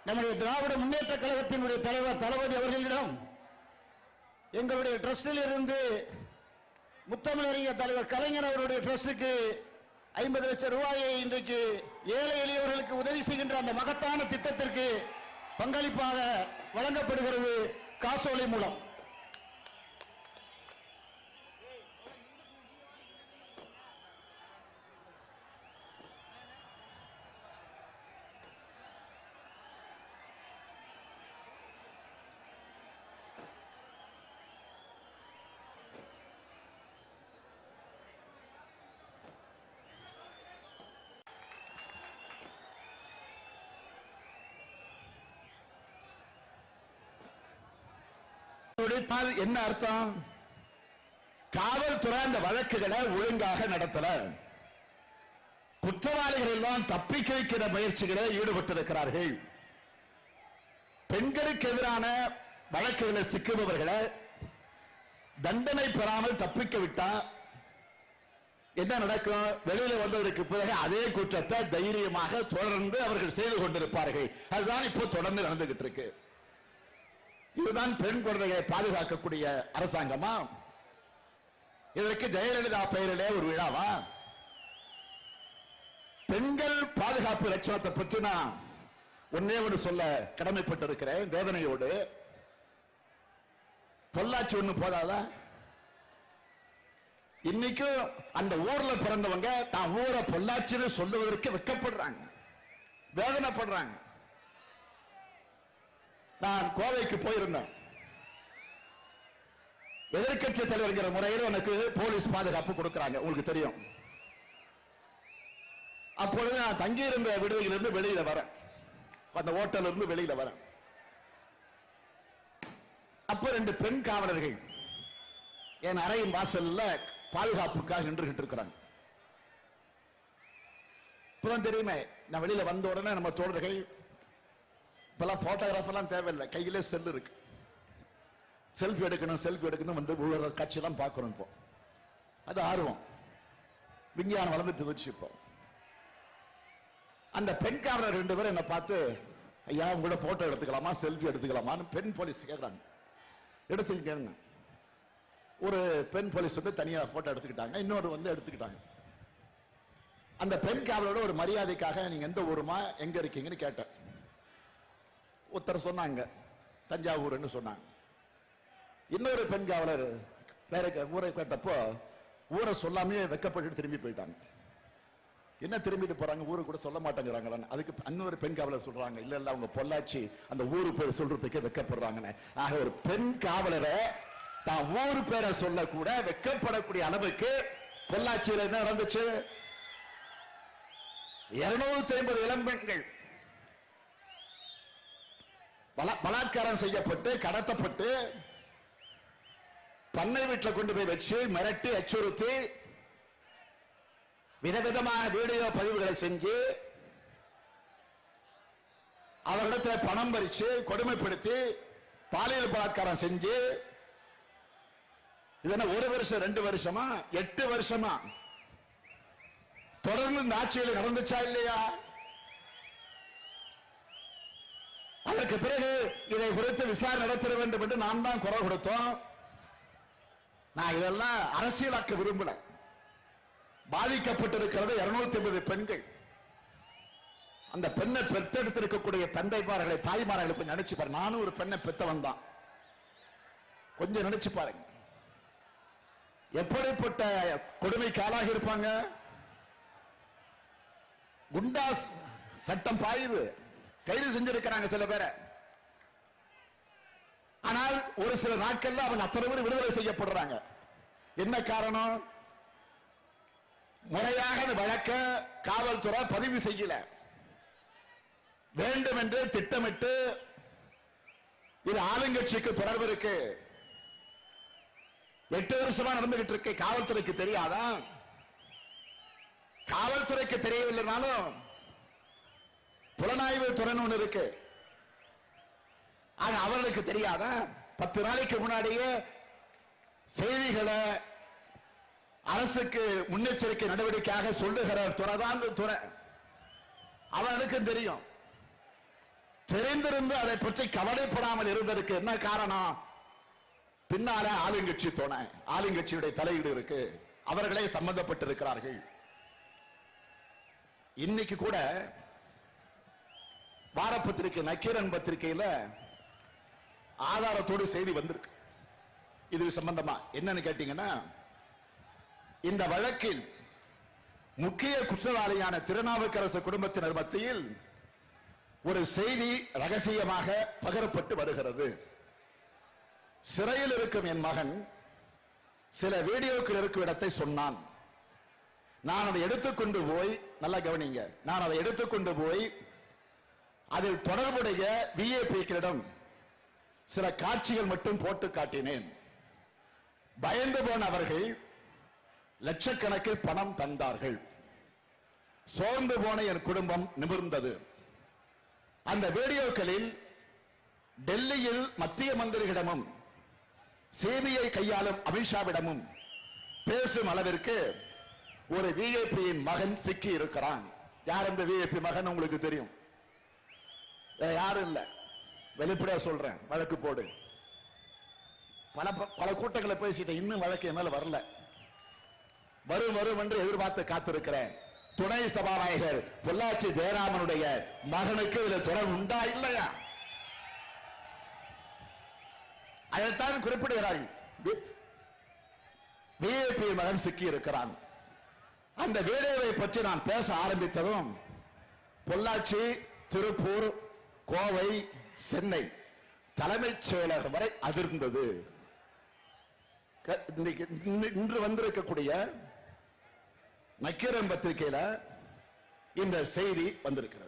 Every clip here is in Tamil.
நம்முடைய திராவிட முன்னேற்ற கழகத்தினுடைய தலைவர் தளபதி அவர்களிடம் எங்களுடைய ட்ரஸ்டில் இருந்து முத்தமிழறிஞர் தலைவர் கலைஞர் அவருடைய ட்ரஸ்டுக்கு ஐம்பது லட்சம் ரூபாயை இன்றைக்கு ஏழை எளியவர்களுக்கு உதவி செய்கின்ற அந்த மகத்தான திட்டத்திற்கு பங்களிப்பாக வழங்கப்படுகிறது காசோலை மூலம் கொடுத்தால் என்ன அர்த்தம் காவல்துறை அந்த வழக்குகளை ஒழுங்காக நடத்தல குற்றவாளிகள் எல்லாம் தப்பிக்க வைக்கிற முயற்சிகளை ஈடுபட்டிருக்கிறார்கள் பெண்களுக்கு எதிரான வழக்குகளை சிக்குபவர்களை தண்டனை பெறாமல் தப்பிக்க விட்டா என்ன நடக்கும் வெளியில வந்ததற்கு பிறகு அதே குற்றத்தை தைரியமாக தொடர்ந்து அவர்கள் செய்து கொண்டிருப்பார்கள் அதுதான் இப்போ தொடர்ந்து நடந்துகிட்டு இருக்கு இதுதான் பெண் குழந்தைகளை பாதுகாக்கக்கூடிய அரசாங்கமா இதற்கு ஜெயலலிதா பெயரிலே ஒரு விழாவா பெண்கள் பாதுகாப்பு லட்சணத்தை பற்றி நான் ஒன்னே ஒன்று சொல்ல கடமைப்பட்டிருக்கிறேன் வேதனையோடு பொள்ளாச்சி ஒண்ணு போதாதா இன்னைக்கும் அந்த ஊர்ல பிறந்தவங்க தான் ஊரை பொள்ளாச்சின்னு சொல்லுவதற்கு வெட்கப்படுறாங்க வேதனைப்படுறாங்க நான் கோவைக்கு போயிருந்தேன் எதிர்க்கட்சி தலைவர்கிற முறையில் எனக்கு போலீஸ் பாதுகாப்பு கொடுக்கறாங்க உங்களுக்கு தெரியும் அப்பொழுது நான் தங்கியிருந்த விடுதியிலிருந்து வெளியில வரேன் அந்த ஹோட்டல்ல இருந்து வெளியில வரேன் அப்ப ரெண்டு பெண் காவலர்கள் என் அறையின் வாசல்ல பாதுகாப்புக்காக நின்றுகிட்டு இருக்கிறாங்க இப்பதான் தெரியுமே நான் வெளியில வந்த உடனே நம்ம தோழர்கள் இப்பெல்லாம் போட்டோகிராஃப் எல்லாம் தேவையில்லை கையிலே செல் இருக்கு செல்ஃபி எடுக்கணும் செல்ஃபி எடுக்கணும் வந்து ஒவ்வொரு காட்சியெல்லாம் பார்க்கணும் இப்போ அது ஆர்வம் விஞ்ஞானம் வளர்ந்துட்டு வச்சு இப்போ அந்த பெண் காவலர் ரெண்டு பேரும் என்ன பார்த்து ஐயா உங்களோட போட்டோ எடுத்துக்கலாமா செல்ஃபி எடுத்துக்கலாமான்னு பெண் போலீஸ் கேட்குறாங்க எடுத்துக்கங்க ஒரு பெண் போலீஸ் வந்து தனியா போட்டோ எடுத்துக்கிட்டாங்க இன்னொரு வந்து எடுத்துக்கிட்டாங்க அந்த பெண் காவலரோட ஒரு மரியாதைக்காக நீங்க எந்த ஊருமா எங்க இருக்கீங்கன்னு கேட்டேன் ஒருத்தர் சொன்னாங்க தஞ்சாவூர்னு சொன்னாங்க இன்னொரு பெண் காவலர் வேற க- ஊரை கேட்டப்போ ஊரை சொல்லாமே வெக்கப்பட்டு திரும்பி போயிட்டாங்க என்ன திரும்பிட்டு போறாங்க ஊரு கூட சொல்ல மாட்டேங்கிறாங்களான்னு அதுக்கு இன்னொரு பெண் காவலர் சொல்றாங்க இல்ல இல்ல அவங்க பொள்ளாச்சி அந்த ஊரு பேர் சொல்றதுக்கே வெக்கப்படுறாங்கன்னு ஆக ஒரு பெண் காவலரை தான் ஊரு பேரை சொல்ல கூட வெக்கப்படக்கூடிய அளவுக்கு பொள்ளாச்சியில என்ன நடந்துச்சு இருநூத்தி ஐம்பது இளம்பெண்கள் பலா- பலாத்காரம் செய்யப்பட்டு கடத்தப்பட்டு பண்ணை வீட்டில் கொண்டு போய் வச்சு மிரட்டி அச்சுறுத்தி விதவிதமான வீடியோ பதிவுகளை செஞ்சு அவரிடத்துல பணம் பறிச்சு கொடுமைப்படுத்தி பாலியல் பலாத்காரம் செஞ்சு இதென்ன ஒரு வருஷம் ரெண்டு வருஷமா எட்டு வருஷமா தொடர்ந்து இந்த ஆட்சியில் நடந்துச்சா இல்லையா அதற்கு பிறகு இதை குறித்து விசாரணை நடத்த வேண்டும் என்று நாம் தான் குரல் கொடுத்தோம் நான் இதெல்லாம் அரசியலாக்க விரும்பல பாதிக்கப்பட்டிருக்கிறது இருநூத்தி ஐம்பது பெண்கள் அந்த பெண்ணை பெற்றெடுத்திருக்கக்கூடிய தந்தைமார்களை தாய்மார்களை கொஞ்சம் நினைச்சு பாருங்க நானும் ஒரு பெண்ணை பெத்தவன் தான் கொஞ்சம் நினைச்சு பாருங்க எப்படிப்பட்ட கொடுமைக்கு ஆளாகி இருப்பாங்க குண்டாஸ் சட்டம் பாயுது கைது செஞ்சிருக்கிறாங்க சில பேரை ஆனால் ஒரு சில நாட்கள்ல அவங்க அத்தனை பேர் விடுதலை செய்யப்படுறாங்க என்ன காரணம் முறையாக அந்த வழக்க காவல்துறை பதிவு செய்யல வேண்டும் என்று திட்டமிட்டு இது ஆளுங்கட்சிக்கு தொடர்பு இருக்கு எட்டு வருஷமா நடந்துகிட்டு இருக்கு காவல்துறைக்கு தெரியாதா காவல்துறைக்கு தெரியவில்லைனாலும் புலனாய்வு துறைன்னு ஒண்ணு இருக்கு ஆனா அவர்களுக்கு தெரியாதா பத்து நாளைக்கு முன்னாடியே செய்திகளை அரசுக்கு முன்னெச்சரிக்கை நடவடிக்கையாக சொல்லுகிற துறை தான் இந்த துறை அவர்களுக்கும் தெரியும் தெரிந்திருந்து அதை பற்றி கவலைப்படாமல் இருந்ததுக்கு என்ன காரணம் பின்னால ஆளுங்கட்சி துணை ஆளுங்கட்சியுடைய தலையீடு இருக்கு அவர்களே சம்பந்தப்பட்டிருக்கிறார்கள் இன்னைக்கு கூட வார பத்திரிகை நக்கீரன் பத்திரிகையில ஆதாரத்தோடு செய்தி வந்திருக்கு இது சம்பந்தமா என்னன்னு கேட்டீங்கன்னா இந்த வழக்கில் முக்கிய குற்றவாளியான திருநாவுக்கரசு குடும்பத்தினர் மத்தியில் ஒரு செய்தி ரகசியமாக பகரப்பட்டு வருகிறது சிறையில் இருக்கும் என் மகன் சில வீடியோக்கள் இருக்கும் இடத்தை சொன்னான் நான் அதை எடுத்துக்கொண்டு போய் நல்லா கவனிங்க நான் அதை எடுத்துக்கொண்டு போய் அதில் தொடர்புடைய விஏபிக்களிடம் சில காட்சிகள் மட்டும் போட்டு காட்டினேன் பயந்து போன அவர்கள் லட்சக்கணக்கில் பணம் தந்தார்கள் சோர்ந்து போன என் குடும்பம் நிமிர்ந்தது அந்த வீடியோக்களில் டெல்லியில் மத்திய மந்திரிகளிடமும் சிபிஐ கையாளும் அமித்ஷாவிடமும் பேசும் அளவிற்கு ஒரு விஐபியின் மகன் சிக்கி இருக்கிறான் யார் அந்த விஐபி மகன் உங்களுக்கு தெரியும் வேற யாரும் இல்ல வெளிப்படையா சொல்றேன் வழக்கு போடு பல ப- பல கூட்டங்களை பேசிட்டேன் இன்னும் வழக்கு என் மேல வரல வரும் வரும் என்று எதிர்பார்த்து காத்திருக்கிறேன் துணை சபாநாயகர் பொள்ளாச்சி ஜெயராமனுடைய மகனுக்கு இதுல தொடர்பு உண்டா இல்லையா அதைத்தான் குறிப்பிடுகிறார்கள் விஐபி மகன் சிக்கி இருக்கிறான் அந்த வீடியோவை பற்றி நான் பேச ஆரம்பித்ததும் பொள்ளாச்சி திருப்பூர் கோவை சென்னை தலைமைச் செயலகம் வரை அதிர்ந்தது க- இன்னைக்கு இன்று- இன்று வந்திருக்கக்கூடிய நக்கீரன் பத்திரிகையில இந்த செய்தி வந்திருக்கிறது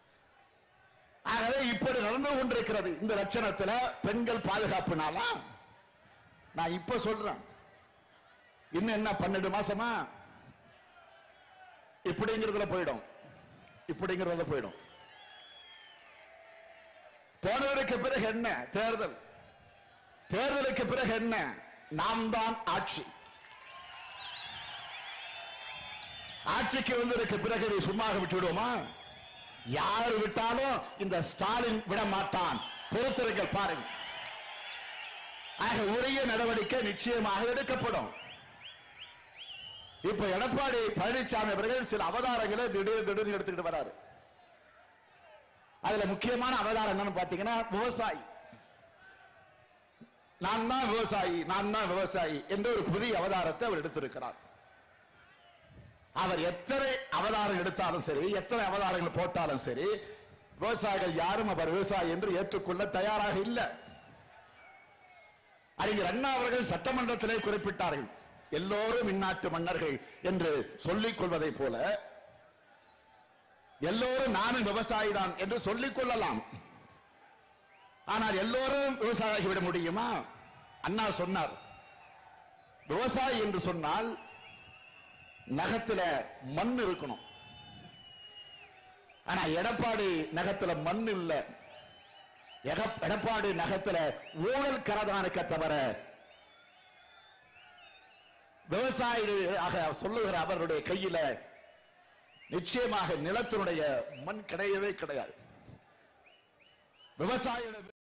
ஆகவே இப்படி நடந்து கொண்டிருக்கிறது இந்த லட்சணத்துல பெண்கள் பாதுகாப்புனாலா நான் இப்ப சொல்றேன் இன்னும் என்ன பன்னெண்டு மாசமா இப்படிங்கிறதுல போயிடும் இப்படிங்கிறதுல போயிடும் போனதற்கு பிறகு என்ன தேர்தல் தேர்தலுக்கு பிறகு என்ன நாம் தான் ஆட்சி ஆட்சிக்கு வந்ததற்கு பிறகு இதை சும்மாக விட்டு விடுவோமா யார் விட்டாலும் இந்த ஸ்டாலின் விட மாட்டான் பொறுத்திருங்கள் பாருங்க ஆக உரிய நடவடிக்கை நிச்சயமாக எடுக்கப்படும் இப்ப எடப்பாடி பழனிசாமி அவர்கள் சில அவதாரங்களை திடீர் திடீர்னு எடுத்துக்கிட்டு வராரு அதுல முக்கியமான அவதாரம் என்னன்னு பாத்தீங்கன்னா விவசாயி நான் தான் விவசாயி நான் தான் விவசாயி என்ற ஒரு புதிய அவதாரத்தை அவர் எடுத்திருக்கிறார் அவர் எத்தனை அவதாரம் எடுத்தாலும் சரி எத்தனை அவதாரங்கள் போட்டாலும் சரி விவசாயிகள் யாரும் அவர் விவசாயி என்று ஏற்றுக்கொள்ள தயாராக இல்லை அறிஞர் அண்ணா அவர்கள் சட்டமன்றத்திலே குறிப்பிட்டார்கள் எல்லோரும் இந்நாட்டு மன்னர்கள் என்று சொல்லிக் கொள்வதைப் போல எல்லோரும் நானும் விவசாயி தான் என்று சொல்லிக் கொள்ளலாம் ஆனால் எல்லோரும் விவசாயி விட முடியுமா அண்ணா சொன்னார் விவசாயி என்று சொன்னால் நகத்துல மண் இருக்கணும் ஆனா எடப்பாடி நகத்துல மண் இல்ல எக- எடப்பாடி நகத்துல ஊழல் கரதானுக்க தவிர விவசாயிகளாக சொல்லுகிற அவருடைய கையில நிச்சயமாக நிலத்தினுடைய மண் கிடையவே கிடையாது விவசாயியோட